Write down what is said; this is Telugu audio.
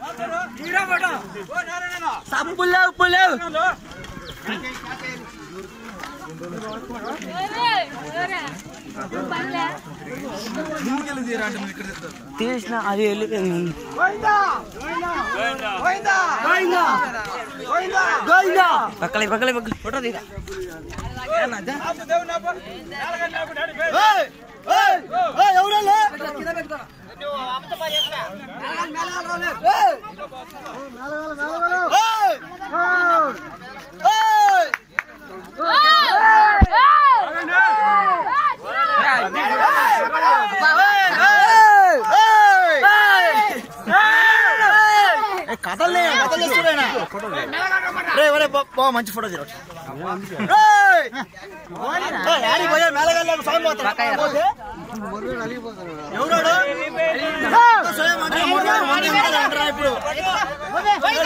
సంపులేవు పులేవు తీసిన అది వెళ్ళిపోయింది పక్కలే పక్కలే పక్కలే ఫోటో తీరా కథలే కథలు చేస్తున్నా రే ఒరే బావ మంచి ఫోటో తీరు పోయా మేళగాళ్ళకు సాయం పోతారా పోతే? ఎవరాడు? స్వయం అంటే మూడు వేల మంది ఉంటారు అంటారా ఇప్పుడు